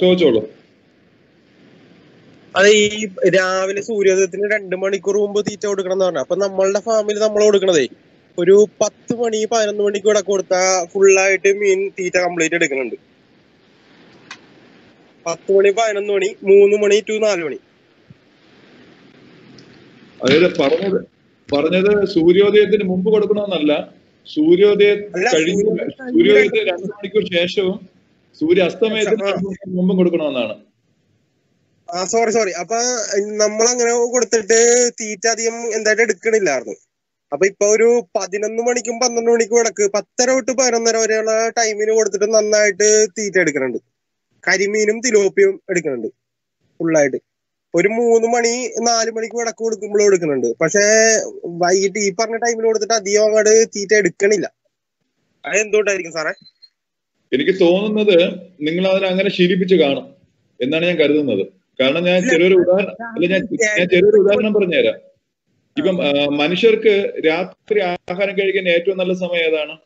ചോദിച്ചോളൂ അത് ഈ രാവിലെ സൂര്യോദയത്തിന് രണ്ട് മണിക്കൂർ മുമ്പ് തീറ്റ കൊടുക്കണം എന്ന് പറഞ്ഞു അപ്പൊ നമ്മളുടെ ഫാമിൽ നമ്മൾ കൊടുക്കണതേ ഒരു പത്ത് മണി പതിനൊന്ന് മണിക്ക് ഇവിടെ കൊടുത്താൽ ഫുള്ളായിട്ട് മീൻ തീറ്റ കംപ്ലീറ്റ് എടുക്കുന്നുണ്ട് പത്ത് മണി പതിനൊന്ന് മണി മൂന്ന് മണി ടു നാല് മണി അതായത് പറഞ്ഞത് പറഞ്ഞത് സൂര്യോദയത്തിന് മുമ്പ് കൊടുക്കണമെന്നല്ല സൂര്യോദയം അല്ല, കഴിഞ്ഞ് സൂര്യോദയം സൂര്യോദയത്തിന് രണ്ടു മണിക്കൂർ ശേഷവും സൂര്യ അസ്തമയത്തിന് ആ. രണ്ടു മണിക്കൂർ മുമ്പും കൊടുക്കണമെന്നാണ് ആ സോറി സോറി അപ്പൊ നമ്മൾ അങ്ങനെ കൊടുത്തിട്ട് തീറ്റ അധികം എന്തായിട്ട് എടുക്കണില്ലായിരുന്നു അപ്പൊ ഇപ്പൊ ഒരു പതിനൊന്ന് മണിക്കും പന്ത്രണ്ട് മണിക്കും ഇടക്ക് പത്തര തൊട്ട് പതിനൊന്നര വരെയുള്ള ടൈമിന് കൊടുത്തിട്ട് നന്നായിട്ട് തീറ്റ എടുക്കുന്നുണ്ട് കരിമീനും തിലോപ്പിയും എടുക്കുന്നുണ്ട് ഫുള്ളായിട്ട് ഒരു മൂന്ന് മണി നാല് മണിക്കും ഇടക്ക് കൊടുക്കുമ്പോഴും എടുക്കുന്നുണ്ട് പക്ഷേ വൈകിട്ട് ഈ പറഞ്ഞ ടൈമിന് കൊടുത്തിട്ട് അധികം അങ്ങോട്ട് തീറ്റ എടുക്കണില്ല അത് എന്തുകൊണ്ടായിരിക്കും സാറേ എനിക്ക് തോന്നുന്നത് നിങ്ങൾ അതിനെ അങ്ങനെ ശീലിപ്പിച്ച് കാണും എന്നാണ് ഞാൻ കരുതുന്നത് കാരണം ഞാൻ ഇല്ല. ചെറിയൊരു ഉദാഹരണം അല്ല ഞാൻ ഞാൻ ചെറിയൊരു ഉദാഹരണം പറഞ്ഞുതരാം ഇപ്പം ആ, മനുഷ്യർക്ക് രാത്രി ആഹാരം കഴിക്കാൻ ഏറ്റവും നല്ല സമയം ഏതാണ്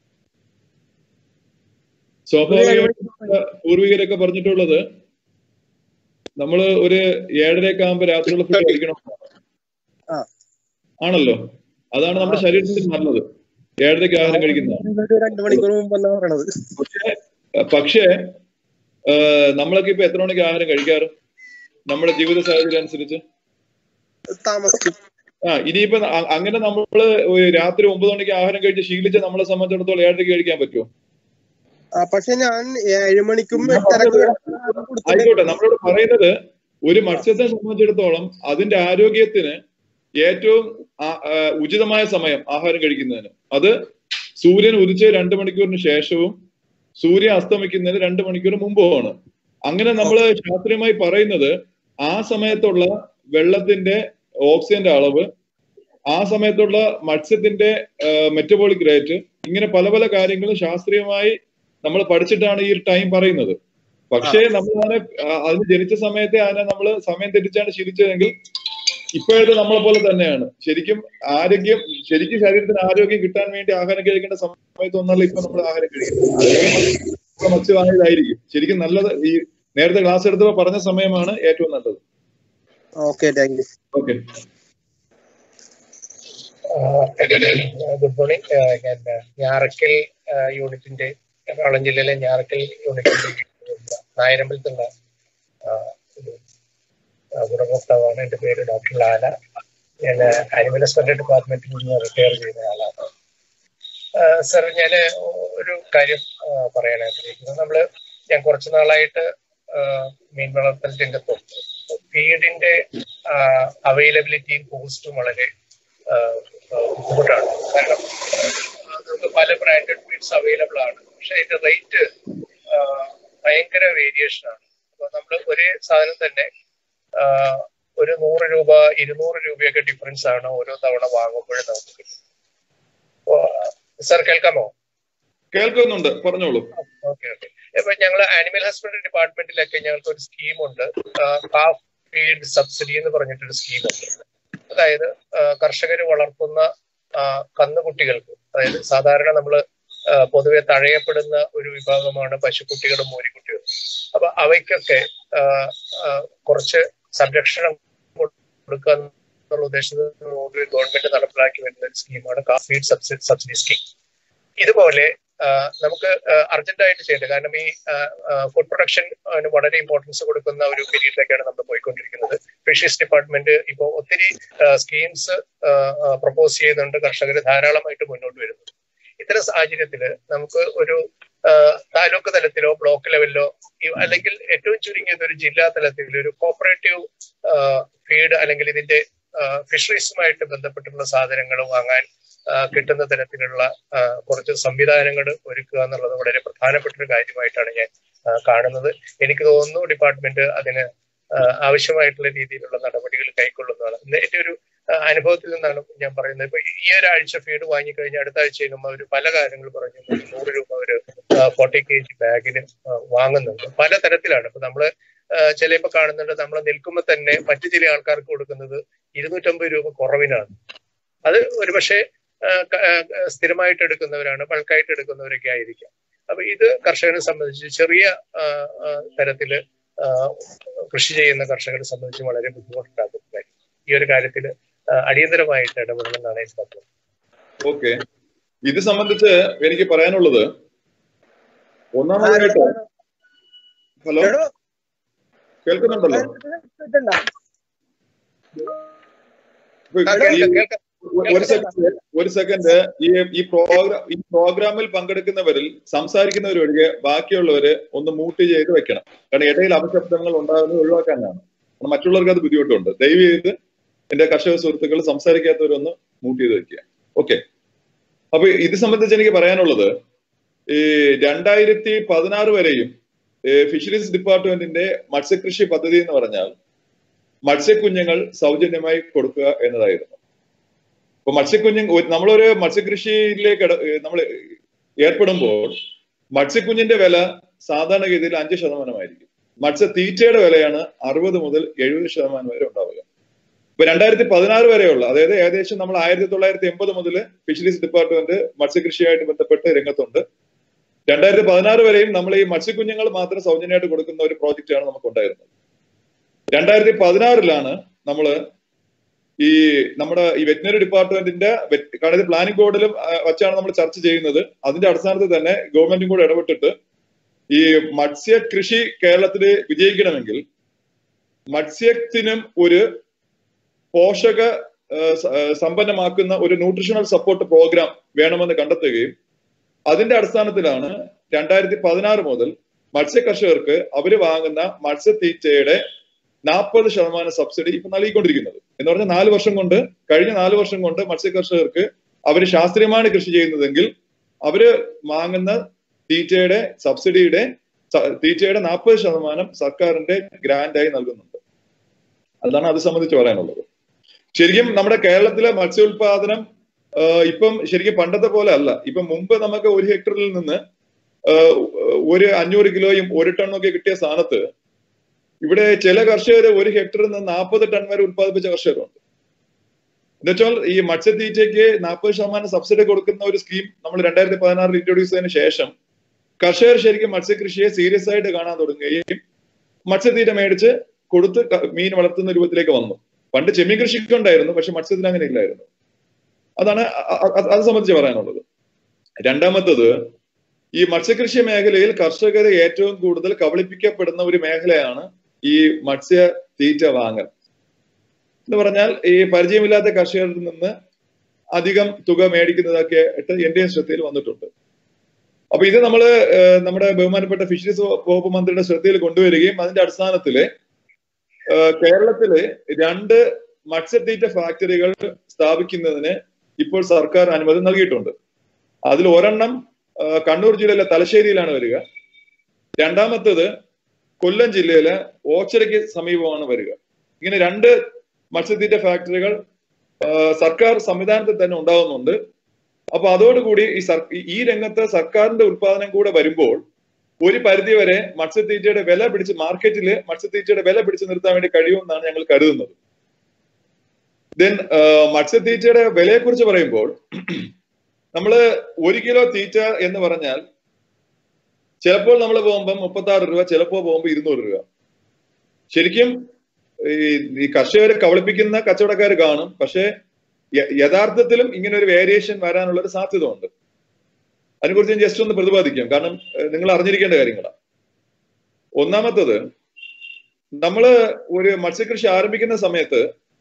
സ്വാഭാവികമായിട്ടും നമ്മുടെ പൂർവികരൊക്കെ പറഞ്ഞിട്ടുള്ളത് നമ്മൾ ഒരു ഏഴരയൊക്കെ ആകുമ്പോ രാത്രിയുള്ള ഫുഡ് കഴിക്കണം ആ. ആണല്ലോ അതാണ് നമ്മുടെ ശരീരത്തിന് നല്ലത് ഏഴരയ്ക്ക് ആഹാരം കഴിക്കുന്നത് ഒരു രണ്ട് മണിക്കൂർ മുമ്പ് എന്നാ പറയണത് പക്ഷേ പക്ഷേ ആ, നമ്മളൊക്കെ ഇപ്പൊ എത്ര മണിക്ക് ആഹാരം കഴിക്കാറ് നമ്മുടെ ജീവിത സാഹചര്യം അനുസരിച്ച് താമസിക്കും ആ ഇനിയിപ്പോ അ- അങ്ങനെ നമ്മള് ഒരു രാത്രി ഒമ്പത് മണിക്ക് ആഹാരം കഴിച്ച് ശീലിച്ച നമ്മളെ സംബന്ധിച്ചിടത്തോളം ഏഴരയ്ക്ക് കഴിക്കാൻ പറ്റുമോ ആ, പക്ഷെ ഞാൻ ഏഴ് മണിക്കും ഞാൻ എട്ടരക്കും പറഞ്ഞത് കൊടുത്തിട്ട് ആയിക്കോട്ടെ നമ്മളോട് പറയുന്നത് ഒരു മത്സ്യത്തെ സംബന്ധിച്ചിടത്തോളം അതിന്റെ ആരോഗ്യത്തിന് ഏറ്റവും ആ- ആ, ഉചിതമായ സമയം ആഹാരം കഴിക്കുന്നതിന് അത് സൂര്യൻ ഉദിച്ച് രണ്ട് മണിക്കൂറിന് ശേഷവും സൂര്യൻ അസ്തമിക്കുന്നതിന് രണ്ട് മണിക്കൂർ മുമ്പുമാണ് അങ്ങനെ നമ്മൾ ശാസ്ത്രീയമായി പറയുന്നത് ആ സമയത്തുള്ള വെള്ളത്തിന്റെ ഓക്സിജന്റെ അളവ് ആ സമയത്തുള്ള മത്സ്യത്തിന്റെ മെറ്റബോളിക് റേറ്റ് ഇങ്ങനെ പല പല കാര്യങ്ങളും ശാസ്ത്രീയമായി നമ്മൾ പഠിച്ചിട്ടാണ് ഈ ടൈം പറയുന്നത് പക്ഷേ നമ്മൾ അതിനെ ആ, അതിന് ജനിച്ച സമയത്തെ അതിനെ നമ്മൾ സമയം തെറ്റിച്ചാണ് ശീലിച്ചതെങ്കിൽ ഇപ്പോഴത്തെ നമ്മളെ പോലെ തന്നെയാണ് ശരിക്കും ആരോഗ്യം ശരിക്കും ശരീരത്തിന് ആരോഗ്യം കിട്ടാൻ വേണ്ടി ആഹാരം കഴിക്കേണ്ട സമയത്ത് ഒന്നല്ല ഇപ്പൊ നമ്മൾ ആഹാരം കഴിക്കുന്നത് മത്സ്യവാഹിതായിരിക്കും ശരിക്കും നല്ലത് ഈ നേരത്തെ ക്ലാസ് എടുത്തപ്പോ പറഞ്ഞ സമയമാണ് ഏറ്റവും നല്ലത് okay thank you okay good morning ഞാൻ ആ, ഞാറക്കൽ ആ, യൂണിറ്റിന്റെ എറണാകുളം ജില്ലയിലെ ഞാറക്കൽ യൂണിറ്റിന്റെ നായരമ്പലത്തുള്ള ആ, ഒരു, ആ, ഗുണഭോക്താവാണ് എന്റെ പേര് ഡോക്ടർ ലാല ഞാൻ ആനിമൽ ഹസ്ബൻഡറി ഡിപ്പാർട്ട്മെന്റിൽ നിന്ന് റിട്ടയർ ചെയ്ത ആളാണ് സർ ഞാൻ ഒരു കാര്യം ആ, പറയാൻ ആഗ്രഹിക്കുന്നു നമ്മള് ഞാൻ കുറച്ചു നാളായിട്ട് ആ, മീൻ വളർത്തൽ രംഗത്തുണ്ട് ഫീഡിന്റെ അവൈലബിലിറ്റിയും കോസ്റ്റും വളരെ ആ, ആ, ബുദ്ധിമുട്ടാണ് കാരണം ആ, നമുക്ക് പല ബ്രാൻഡഡ് ഫീഡ്സ് അവൈലബിൾ ആണ് പക്ഷെ അതിന്റെ റേറ്റ് ഭയങ്കര വേരിയേഷൻ ആണ് അപ്പൊ നമ്മൾ ഒരേ സാധനം തന്നെ ആ, ഒരു നൂറ് രൂപ ഇരുന്നൂറ് രൂപയൊക്കെ ഡിഫറൻസ് ആണ് ഓരോ തവണ വാങ്ങുമ്പോഴും നമുക്ക് കിട്ടും സാർ കേൾക്കാമോ കേൾക്കുന്നുണ്ട് പറഞ്ഞോളൂ ഓക്കെ ഓക്കെ ഇപ്പൊ ഞങ്ങൾ ആനിമൽ ഹസ്ബൻഡറി ഡിപ്പാർട്ട്മെന്റിലൊക്കെ ഞങ്ങൾക്ക് ഒരു സ്കീമുണ്ട് ഹാഫ് ഫീഡ് സബ്സിഡി എന്ന് പറഞ്ഞിട്ടൊരു സ്കീമുണ്ട് അതായത് കർഷകർ വളർത്തുന്ന ആ, കന്നുകുട്ടികൾക്ക് അതായത് സാധാരണ നമ്മൾ പൊതുവെ തഴയപ്പെടുന്ന ഒരു വിഭാഗമാണ് പശുക്കുട്ടികളും മൂരിക്കുട്ടികളും അപ്പൊ അവയ്ക്കൊക്കെ ആ, ആ, കുറച്ച് സംരക്ഷണം കൊടുക്കുക എന്നുള്ള ഉദ്ദേശത്തോടുകൂടി ഗവൺമെന്റ് നടപ്പിലാക്കി വരുന്ന ഒരു സ്കീമാണ് calf feed subsidy subsidy scheme ഇതുപോലെ ആ, നമുക്ക് അർജന്റ് ആയിട്ട് ചെയ്യേണ്ടത് കാരണം ഈ ഫുഡ് പ്രൊഡക്ഷൻ വളരെ ഇമ്പോർട്ടൻസ് കൊടുക്കുന്ന ഒരു പീരീഡിലേക്കാണ് നമ്മൾ പോയിക്കൊണ്ടിരിക്കുന്നത് ഫിഷീസ് ഡിപ്പാർട്ട്മെന്റ് ഇപ്പോൾ ഒത്തിരി സ്കീംസ് പ്രപ്പോസ് ചെയ്യുന്നുണ്ട് കർഷകർ ധാരാളമായിട്ട് മുന്നോട്ട് വരുന്നു ഇത്തരം സാഹചര്യത്തിൽ നമുക്ക് ഒരു ആ, താലൂക്ക് തലത്തിലോ ബ്ലോക്ക് ലെവലിലോ ഈ- അല്ലെങ്കിൽ ഏറ്റവും ചുരുങ്ങിയത് ഒരു ജില്ലാ തലത്തിൽ ഒരു കോപ്പറേറ്റീവ് ഫീഡ് അല്ലെങ്കിൽ ഇതിന്റെ ഫിഷറീസുമായിട്ട് ബന്ധപ്പെട്ടുള്ള സാധനങ്ങൾ വാങ്ങാൻ ആ, കിട്ടുന്ന തരത്തിലുള്ള ആ, കുറച്ച് സംവിധാനങ്ങൾ ഒരുക്കുക എന്നുള്ളത് വളരെ പ്രധാനപ്പെട്ട ഒരു കാര്യമായിട്ടാണ് ഞാൻ ആ, കാണുന്നത് എനിക്ക് തോന്നുന്നു ഡിപ്പാർട്ട്മെന്റ് അതിന് ആ, ആവശ്യമായിട്ടുള്ള രീതിയിലുള്ള നടപടികൾ കൈക്കൊള്ളുന്നതാണ് ഇന്ന് എന്റെ ഒരു ആ, അനുഭവത്തിൽ നിന്നാണ് ഞാൻ പറയുന്നത് ഇപ്പൊ ഈ ഒരാഴ്ച ഫീഡ് വാങ്ങിക്കഴിഞ്ഞാൽ അടുത്ത ആഴ്ച കഴിയുമ്പോൾ അവർ പല കാര്യങ്ങൾ പറഞ്ഞു നൂറ് രൂപ ഒരു ഫോർട്ടി കെ ജി ബാഗിന് വാങ്ങുന്നുണ്ട് പല തരത്തിലാണ് ഇപ്പൊ നമ്മള് ചിലപ്പോ കാണുന്നുണ്ട് നമ്മൾ നിൽക്കുമ്പോൾ തന്നെ മറ്റു ചില ആൾക്കാർക്ക് കൊടുക്കുന്നത് ഇരുന്നൂറ്റമ്പത് രൂപ കുറവിനാണ് അത് ഒരുപക്ഷെ ആ, ക- ആ, സ്ഥിരമായിട്ട് എടുക്കുന്നവരാണ് ബൾക്കായിട്ട് എടുക്കുന്നവരൊക്കെ ആയിരിക്കാം അപ്പൊ ഇത് കർഷകനെ സംബന്ധിച്ച് ചെറിയ ആ, ആ, തരത്തില് ആ, കൃഷി ചെയ്യുന്ന കർഷകരെ സംബന്ധിച്ച് വളരെ ബുദ്ധിമുട്ടുണ്ടാക്കുന്ന കാര്യം ഈ ഒരു കാര്യത്തിൽ അടിയന്തരമായിട്ട് ഇടപെടണമെന്നാണ് എനിക്ക് തോന്നുന്നത് ഓക്കെ ഇത് സംബന്ധിച്ച് എനിക്ക് പറയാനുള്ളത് ഒന്നാമതായിട്ട് ഹലോ എടോ, കേൾക്കുന്നുണ്ടല്ലോ കേട്ടിട്ടുണ്ടോ? ഇപ്പൊ ആ, ഈ കേൾക്കാം കേൾക്കാം ഒരു സെക്കൻഡ് ഒരു സെക്കൻഡ് ഈ ഈ പ്രോഗ്രാം ഈ പ്രോഗ്രാമിൽ പങ്കെടുക്കുന്നവരിൽ സംസാരിക്കുന്നവർ ഒഴികെ ബാക്കിയുള്ളവര് ഒന്ന് മൂട്ട് ചെയ്ത് വെക്കണം കാരണം ഇടയിൽ അപശബ്ദങ്ങൾ ഉണ്ടാകുന്നത് ഒഴിവാക്കാനാണ് കാരണം മറ്റുള്ളവർക്ക് അത് ബുദ്ധിമുട്ടുണ്ട് ദയവ് ചെയ്ത് എന്റെ കർഷക സുഹൃത്തുക്കൾ സംസാരിക്കാത്തവരൊന്ന് മൂട്ട് ചെയ്ത് വെക്കുക ഓക്കെ അപ്പൊ ഇത് സംബന്ധിച്ച് എനിക്ക് പറയാനുള്ളത് ഈ രണ്ടായിരത്തി പതിനാറ് വരെയും ഫിഷറീസ് ഡിപ്പാർട്ട്മെന്റിന്റെ മത്സ്യകൃഷി പദ്ധതി എന്ന് പറഞ്ഞാൽ മത്സ്യക്കുഞ്ഞുങ്ങൾ സൗജന്യമായി കൊടുക്കുക എന്നതായിരുന്നു ഇപ്പൊ മത്സ്യക്കുഞ്ഞു നമ്മളൊരു മത്സ്യകൃഷിയിലേക്ക് നമ്മൾ ഏർപ്പെടുമ്പോൾ മത്സ്യക്കുഞ്ഞിന്റെ വില സാധാരണഗതിയിൽ അഞ്ച് ശതമാനമായിരിക്കും മത്സ്യത്തീറ്റയുടെ വിലയാണ് അറുപത് മുതൽ എഴുപത് ശതമാനം വരെ ഉണ്ടാവുക ഇപ്പൊ രണ്ടായിരത്തി പതിനാറ് വരെയുള്ള അതായത് ഏകദേശം നമ്മൾ ആയിരത്തി തൊള്ളായിരത്തി എൺപത് മുതൽ ഫിഷറീസ് ഡിപ്പാർട്ട്മെന്റ് മത്സ്യകൃഷിയായിട്ട് ബന്ധപ്പെട്ട് രംഗത്തുണ്ട് രണ്ടായിരത്തി പതിനാറ് വരെയും നമ്മൾ ഈ മത്സ്യക്കുഞ്ഞുങ്ങൾ മാത്രം സൗജന്യമായിട്ട് കൊടുക്കുന്ന ഒരു പ്രോജക്റ്റാണ് നമുക്ക് ഉണ്ടായിരുന്നത് രണ്ടായിരത്തി പതിനാറിലാണ് നമ്മൾ ഈ നമ്മുടെ ഈ വെറ്റിനറി ഡിപ്പാർട്ട്മെന്റിന്റെ വെറ്റ്- കാരണം ഇത് പ്ലാനിംഗ് ബോർഡിലും ആ, വച്ചാണ് നമ്മൾ ചർച്ച ചെയ്യുന്നത് അതിന്റെ അടിസ്ഥാനത്തിൽ തന്നെ ഗവൺമെന്റും കൂടെ ഇടപെട്ടിട്ട് ഈ മത്സ്യ കൃഷി കേരളത്തിൽ വിജയിക്കണമെങ്കിൽ മത്സ്യത്തിനും ഒരു പോഷക ആ, സ- ആ, സമ്പന്നമാക്കുന്ന ഒരു ന്യൂട്രീഷണൽ സപ്പോർട്ട് പ്രോഗ്രാം വേണമെന്ന് കണ്ടെത്തുകയും അതിന്റെ അടിസ്ഥാനത്തിലാണ് രണ്ടായിരത്തി പതിനാറ് മുതൽ മത്സ്യ കർഷകർക്ക് അവര് വാങ്ങുന്ന മത്സ്യത്തീറ്റയുടെ നാൽപ്പത് ശതമാനം സബ്സിഡി ഇപ്പൊ നൽകിക്കൊണ്ടിരിക്കുന്നത് എന്ന് പറഞ്ഞാൽ നാല് വർഷം കൊണ്ട് കഴിഞ്ഞ നാല് വർഷം കൊണ്ട് മത്സ്യ കർഷകർക്ക് അവർ ശാസ്ത്രീയമാണ് കൃഷി ചെയ്യുന്നതെങ്കിൽ അവര് വാങ്ങുന്ന തീറ്റയുടെ സബ്സിഡിയുടെ സ- തീറ്റയുടെ നാൽപ്പത് ശതമാനം സർക്കാരിന്റെ ഗ്രാൻഡായി നൽകുന്നുണ്ട് അതാണ് അത് സംബന്ധിച്ച് പറയാനുള്ളത് ശരിക്കും നമ്മുടെ കേരളത്തിലെ മത്സ്യോത്പാദനം ആ, ഇപ്പം ശരിക്കും പണ്ടത്തെ പോലെ അല്ല ഇപ്പം മുമ്പ് നമുക്ക് ഒരു ഹെക്ടറിൽ നിന്ന് ആ, ഒരു അഞ്ഞൂറ് കിലോയും ഒരു ടണ്ണും ഒക്കെ കിട്ടിയ സ്ഥാനത്ത് ഇവിടെ ചില കർഷകർ ഒരു ഹെക്ടറിൽ നിന്ന് നാൽപ്പത് ടൺ വരെ ഉത്പാദിപ്പിച്ച കർഷകരുണ്ട് എന്നുവെച്ചാൽ ഈ മത്സ്യത്തീറ്റയ്ക്ക് നാൽപ്പത് ശതമാനം സബ്സിഡി കൊടുക്കുന്ന ഒരു സ്കീം നമ്മൾ രണ്ടായിരത്തി പതിനാറിൽ ഇൻട്രൊഡ്യൂസ് ചെയ്തതിനു ശേഷം കർഷകർ ശരിക്കും മത്സ്യകൃഷിയെ സീരിയസ് ആയിട്ട് കാണാൻ തുടങ്ങുകയും മത്സ്യത്തീറ്റ മേടിച്ച് കൊടുത്ത് ക- മീൻ വളർത്തുന്ന രൂപത്തിലേക്ക് വന്നു പണ്ട് ചെമ്മീൻ കൃഷിക്ക് ഉണ്ടായിരുന്നു പക്ഷെ മത്സ്യത്തിന് അങ്ങനെ ഇല്ലായിരുന്നു അതാണ് അ- അ- അത് സംബന്ധിച്ച് പറയാനുള്ളത് രണ്ടാമത്തത് ഈ മത്സ്യകൃഷി മേഖലയിൽ കർഷകരെ ഏറ്റവും കൂടുതൽ കബളിപ്പിക്കപ്പെടുന്ന ഒരു മേഖലയാണ് ഈ മത്സ്യ തീറ്റ വാങ്ങൽ എന്ന് പറഞ്ഞാൽ ഈ പരിചയമില്ലാത്ത കർഷകരിൽ നിന്ന് അധികം തുക മേടിക്കുന്നതൊക്കെ ആയിട്ട് എന്റെയും ശ്രദ്ധയിൽ വന്നിട്ടുണ്ട് അപ്പൊ ഇത് നമ്മള് ഏഹ്, നമ്മുടെ ബഹുമാനപ്പെട്ട ഫിഷറീസ് വകുപ്പ് മന്ത്രിയുടെ ശ്രദ്ധയിൽ കൊണ്ടുവരികയും അതിന്റെ അടിസ്ഥാനത്തില് ഏഹ്, കേരളത്തില് രണ്ട് മത്സ്യത്തീറ്റ ഫാക്ടറികൾ സ്ഥാപിക്കുന്നതിന് ഇപ്പോൾ സർക്കാർ അനുമതി നൽകിയിട്ടുണ്ട് അതിൽ ഒരെണ്ണം ആ, കണ്ണൂർ ജില്ലയിലെ തലശ്ശേരിയിലാണ് വരിക രണ്ടാമത്തേത് കൊല്ലം ജില്ലയിലെ ഓച്ചറയ്ക്ക് സമീപമാണ് വരിക ഇങ്ങനെ രണ്ട് മത്സ്യത്തീറ്റ ഫാക്ടറികൾ ആ, സർക്കാർ സംവിധാനത്തിൽ തന്നെ ഉണ്ടാകുന്നുണ്ട് അപ്പൊ അതോടുകൂടി ഈ സർ ഈ രംഗത്ത് സർക്കാരിന്റെ ഉത്പാദനം കൂടെ വരുമ്പോൾ ഒരു പരിധി വരെ മത്സ്യത്തീറ്റയുടെ വില പിടിച്ച് മാർക്കറ്റിൽ മത്സ്യത്തീറ്റയുടെ വില പിടിച്ചു നിർത്താൻ വേണ്ടി കഴിയുമെന്നാണ് ഞങ്ങൾ കരുതുന്നത് ദെൻ മത്സ്യത്തീറ്റയുടെ വിലയെ കുറിച്ച് പറയുമ്പോൾ നമ്മള് ഒരു കിലോ തീറ്റ എന്ന് പറഞ്ഞാൽ ചിലപ്പോൾ നമ്മൾ പോകുമ്പോൾ മുപ്പത്തി ആറ് രൂപ ചിലപ്പോൾ പോകുമ്പോൾ ഇരുന്നൂറ് രൂപ ശരിക്കും ഈ ഈ കർഷകരെ കബളിപ്പിക്കുന്ന കച്ചവടക്കാർ കാണും പക്ഷേ യ- യഥാർത്ഥത്തിലും ഇങ്ങനെ ഒരു വേരിയേഷൻ വരാനുള്ള ഒരു സാധ്യത ഉണ്ട് അതിനെക്കുറിച്ച് ഞാൻ ജസ്റ്റ് ഒന്ന് പ്രതിപാദിക്കാം കാരണം ഏഹ്, നിങ്ങൾ അറിഞ്ഞിരിക്കേണ്ട കാര്യങ്ങളാണ് ഒന്നാമത്തത് നമ്മള് ഒരു മത്സ്യകൃഷി ആരംഭിക്കുന്ന സമയത്ത്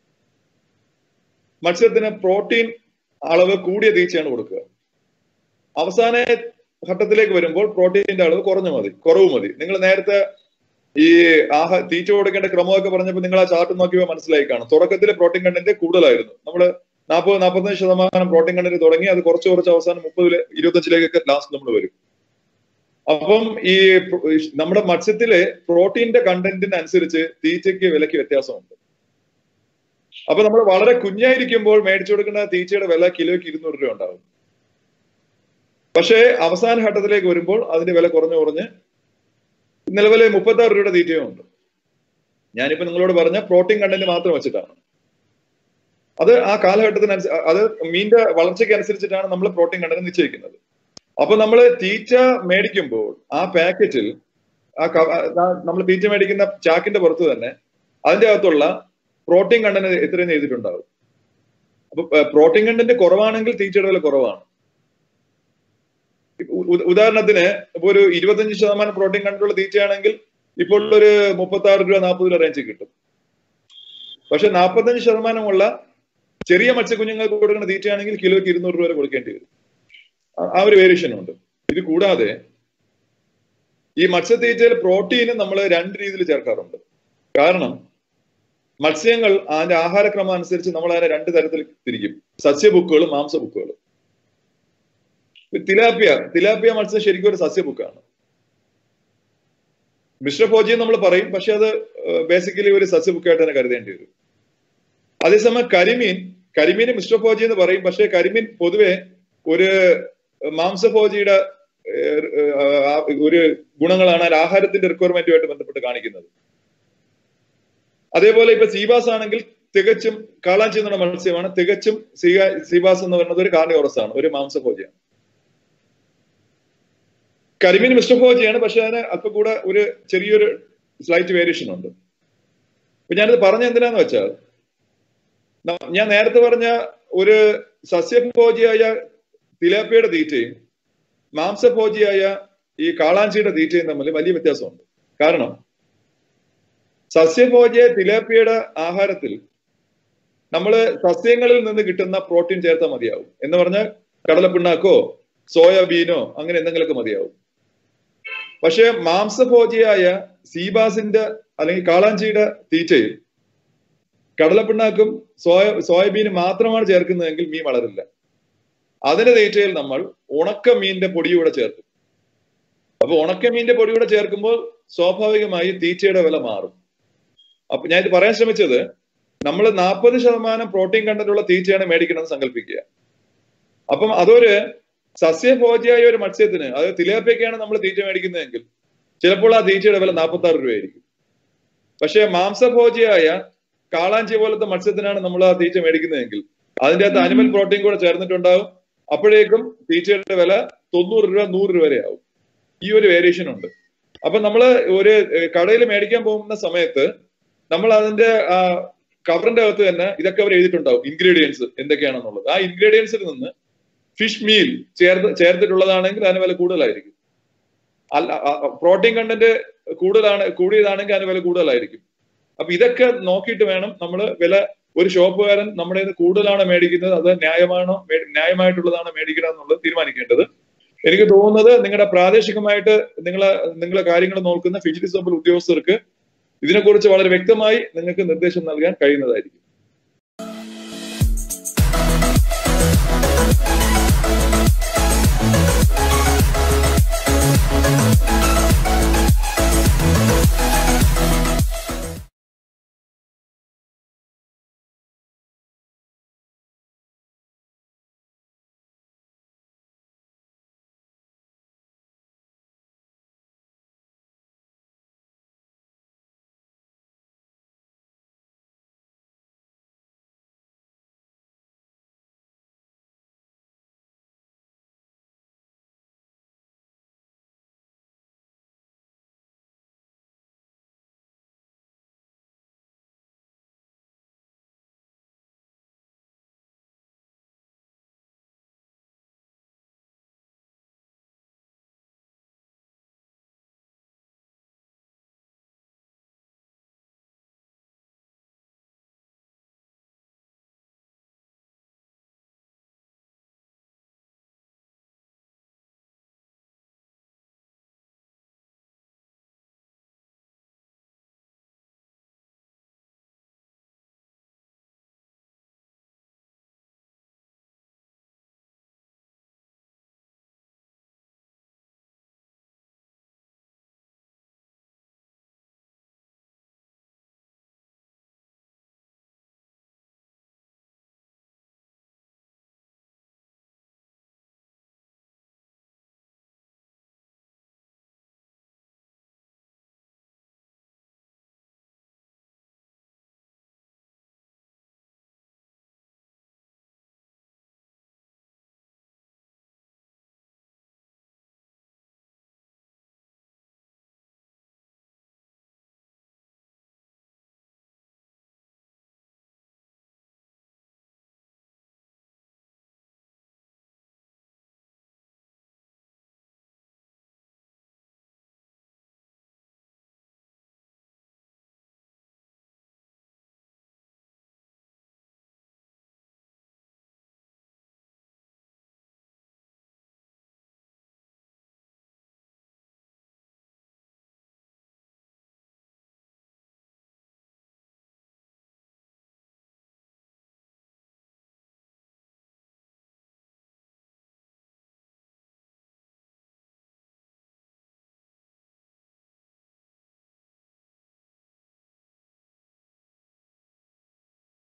മത്സ്യത്തിന് പ്രോട്ടീൻ അളവ് കൂടിയ തീറ്റയാണ് കൊടുക്കുക അവസാന ഘട്ടത്തിലേക്ക് വരുമ്പോൾ പ്രോട്ടീന്റെ അളവ് കുറഞ്ഞു മതി കുറവ് മതി നിങ്ങൾ നേരത്തെ ഈ ആഹ തീറ്റ കൊടുക്കേണ്ട ക്രമമൊക്കെ പറഞ്ഞപ്പോൾ നിങ്ങൾ ആ ചാർട്ട് നോക്കിയപ്പോൾ മനസ്സിലായി കാണും തുടക്കത്തിൽ പ്രോട്ടീൻ കണ്ടന്റ് കൂടുതലായിരുന്നു നമ്മൾ നാൽപ്പത് നാൽപ്പത്തഞ്ച് ശതമാനം പ്രോട്ടീൻ കണ്ടന്റ് തുടങ്ങി അത് കുറച്ച് കുറച്ച് അവസാനം മുപ്പതില് ഇരുപത്തഞ്ചിലേക്കൊക്കെ ലാസ്റ്റ് നമ്മൾ വരും അപ്പം ഈ പ്ര- ഈ നമ്മുടെ മത്സ്യത്തിലെ പ്രോട്ടീന്റെ കണ്ടന്റിന് അനുസരിച്ച് തീറ്റയ്ക്ക് വിലയ്ക്ക് വ്യത്യാസമുണ്ട് അപ്പൊ നമ്മൾ വളരെ കുഞ്ഞായിരിക്കുമ്പോൾ മേടിച്ചു കൊടുക്കുന്ന തീറ്റയുടെ വില കിലോയ്ക്ക് ഇരുന്നൂറ് രൂപ ഉണ്ടാകും പക്ഷേ അവസാന ഘട്ടത്തിലേക്ക് വരുമ്പോൾ അതിന്റെ വില കുറഞ്ഞു കുറഞ്ഞ് നിലവിലെ മുപ്പത്തി ആറ് രൂപയുടെ തീറ്റയും ഉണ്ട് ഞാനിപ്പോ നിങ്ങളോട് പറഞ്ഞ പ്രോട്ടീൻ കണ്ടന്റ് മാത്രം വെച്ചിട്ടാണ് അത് ആ കാലഘട്ടത്തിന് അത് മീനിന്റെ വളർച്ചയ്ക്ക് അനുസരിച്ചിട്ടാണ് നമ്മൾ പ്രോട്ടീൻ കണ്ടന്റ് നിശ്ചയിക്കുന്നത് അപ്പൊ നമ്മൾ തീറ്റ മേടിക്കുമ്പോൾ ആ പാക്കറ്റിൽ ആ നമ്മൾ തീറ്റ മേടിക്കുന്ന ചാക്കിന്റെ പുറത്ത് തന്നെ അതിന്റെ അകത്തുള്ള പ്രോട്ടീൻ കണ്ടന്റ് എത്രയും എഴുതിയിട്ടുണ്ടാവും അപ്പൊ പ്രോട്ടീൻ കണ്ടന്റ് കുറവാണെങ്കിൽ തീറ്റയുടെ വില കുറവാണ് ഉ- ഉദാഹരണത്തിന് ഇപ്പൊ ഒരു ഇരുപത്തഞ്ച് ശതമാനം പ്രോട്ടീൻ കണ്ടന്റുള്ള തീറ്റയാണെങ്കിൽ ഇപ്പോൾ ഒരു മുപ്പത്തി ആറ് രൂപ നാൽപ്പത് രൂപ റേഞ്ചിൽ കിട്ടും പക്ഷെ നാൽപ്പത്തഞ്ച് ശതമാനമുള്ള ചെറിയ മത്സ്യക്കുഞ്ഞുങ്ങൾക്ക് കൊടുക്കുന്ന തീറ്റയാണെങ്കിൽ കിലോയ്ക്ക് ഇരുന്നൂറ് രൂപ വരെ കൊടുക്കേണ്ടി വരും ആ- ആ ഒരു വേരിയേഷൻ ഉണ്ട് ഇത് കൂടാതെ ഈ മത്സ്യത്തീറ്റയിൽ പ്രോട്ടീനും നമ്മൾ രണ്ട് രീതിയിൽ ചേർക്കാറുണ്ട് കാരണം മത്സ്യങ്ങൾ അതിന്റെ ആഹാരക്രമം അനുസരിച്ച് നമ്മൾ അതിനെ രണ്ട് തരത്തിൽ തിരിക്കും സസ്യബുക്കുകളും മാംസബുക്കുകളും തിലാപ്പിയ തിലാപ്പിയ മത്സ്യം ശരിക്കും ഒരു സസ്യബുക്കാണ് മിശ്രഭോജി നമ്മൾ പറയും പക്ഷെ അത് ബേസിക്കലി ഒരു സസ്യബുക്കായിട്ട് തന്നെ കരുതേണ്ടി വരും അതേസമയം കരിമീൻ കരിമീൻ മിശ്രഭോജി എന്ന് പറയും പക്ഷെ കരിമീൻ പൊതുവെ ഒരു മാംസഭോജിയുടെ ഏഹ്, ഏഹ്, ആ ഒരു ഗുണങ്ങളാണ് അതിന്റെ ആഹാരത്തിന്റെ റിക്വയർമെന്റുമായിട്ട് ബന്ധപ്പെട്ട് കാണിക്കുന്നത് അതേപോലെ ഇപ്പൊ സീബാസ് ആണെങ്കിൽ തികച്ചും കാളാഞ്ചി എന്നുള്ള മത്സ്യമാണ് തികച്ചും സീഗ- സീബാസ് എന്ന് പറയുന്നത് ഒരു കാർണിയോറസ് ആണ് ഒരു മാംസഭോജിയാണ് കരിമീൻ മിശ്രഭോജിയാണ് പക്ഷെ അതിന് അല്പം കൂടെ ഒരു ചെറിയൊരു സ്ലൈറ്റ് വേരിയേഷൻ ഉണ്ട് അപ്പൊ ഞാനിത് പറഞ്ഞ എന്തിനാന്ന് വെച്ചാൽ ന- ഞാൻ നേരത്തെ പറഞ്ഞ ഒരു സസ്യഭോജിയായ തിലാപ്പിയുടെ തീറ്റയും മാംസഭോജിയായ ഈ കാളാഞ്ചിയുടെ തീറ്റയും തമ്മിൽ വലിയ വ്യത്യാസമുണ്ട് കാരണം സസ്യഭോജിയ തിലാപ്പിയുടെ ആഹാരത്തിൽ നമ്മൾ സസ്യങ്ങളിൽ നിന്ന് കിട്ടുന്ന പ്രോട്ടീൻ ചേർത്താൽ മതിയാവും എന്ന് പറഞ്ഞാൽ കടലപ്പിണ്ണാക്കോ സോയാബീനോ അങ്ങനെ എന്തെങ്കിലുമൊക്കെ മതിയാവും പക്ഷെ മാംസഭോജിയായ സീബാസിന്റെ അല്ലെങ്കിൽ കാളാഞ്ചിയുടെ തീറ്റയിൽ കടലപ്പിണ്ണാക്കും സോയ സോയാബീനും മാത്രമാണ് ചേർക്കുന്നതെങ്കിൽ മീൻ വളരില്ല അതിന്റെ തീറ്റയിൽ നമ്മൾ ഉണക്ക മീനിന്റെ പൊടിയൂടെ ചേർക്കും അപ്പൊ ഉണക്ക മീനിന്റെ പൊടിയൂടെ ചേർക്കുമ്പോൾ സ്വാഭാവികമായി തീറ്റയുടെ വില മാറും അപ്പൊ ഞാൻ ഇത് പറയാൻ ശ്രമിച്ചത് നമ്മൾ നാൽപ്പത് ശതമാനം പ്രോട്ടീൻ കണ്ടന്റുള്ള തീറ്റയാണ് മേടിക്കണമെന്ന് സങ്കല്പിക്കുക അപ്പം അതൊരു സസ്യഭോജിയായ ഒരു മത്സ്യത്തിന് അതായത് തിലാപ്പിയൊക്കെയാണ് നമ്മൾ തീറ്റ മേടിക്കുന്നതെങ്കിൽ ചിലപ്പോൾ ആ തീറ്റയുടെ വില നാൽപ്പത്തി ആറ് രൂപയായിരിക്കും പക്ഷെ മാംസഭോജിയായ കാളാഞ്ചി പോലത്തെ മത്സ്യത്തിനാണ് നമ്മൾ ആ തീറ്റ മേടിക്കുന്നതെങ്കിൽ അതിന്റെ അകത്ത് അനിമൽ പ്രോട്ടീൻ കൂടെ ചേർന്നിട്ടുണ്ടാവും അപ്പോഴേക്കും തീറ്റയുടെ വില തൊണ്ണൂറ് രൂപ നൂറ് രൂപ വരെ ആവും ഈ ഒരു വേരിയേഷൻ ഉണ്ട് അപ്പൊ നമ്മൾ ഒരു കടയിൽ മേടിക്കാൻ പോകുന്ന സമയത്ത് നമ്മൾ അതിന്റെ ആ കവറിന്റെ അകത്ത് തന്നെ ഇതൊക്കെ അവർ എഴുതിയിട്ടുണ്ടാവും ഇൻഗ്രീഡിയൻസ് എന്തൊക്കെയാണെന്നുള്ളത് ആ ഇൻഗ്രീഡിയൻസിൽ നിന്ന് ഫിഷ് മീൽ ചേർത്ത് ചേർത്തിട്ടുള്ളതാണെങ്കിൽ അതിന് വില കൂടുതലായിരിക്കും അല്ല പ്രോട്ടീൻ കണ്ടന്റ് കൂടുതലാണ് കൂടിയതാണെങ്കിൽ അതിന് വില കൂടുതലായിരിക്കും അപ്പൊ ഇതൊക്കെ നോക്കിയിട്ട് വേണം നമ്മൾ വില ഒരു ഷോപ്പുകാരൻ നമ്മുടെ കയ്യിൽ നിന്ന് കൂടുതലാണ് മേടിക്കുന്നത് അത് ന്യായമാണോ മേ- ന്യായമായിട്ടുള്ളതാണോ മേടിക്കണം എന്നുള്ളത് തീരുമാനിക്കേണ്ടത് എനിക്ക് തോന്നുന്നത് നിങ്ങളുടെ പ്രാദേശികമായിട്ട് നിങ്ങളെ നിങ്ങളെ കാര്യങ്ങൾ നോക്കുന്ന ഫിജിലി സോമ്പൽ ഉദ്യോഗസ്ഥർക്ക് ഇതിനെക്കുറിച്ച് വളരെ വ്യക്തമായി നിങ്ങൾക്ക് നിർദ്ദേശം നൽകാൻ കഴിയുന്നതായിരിക്കും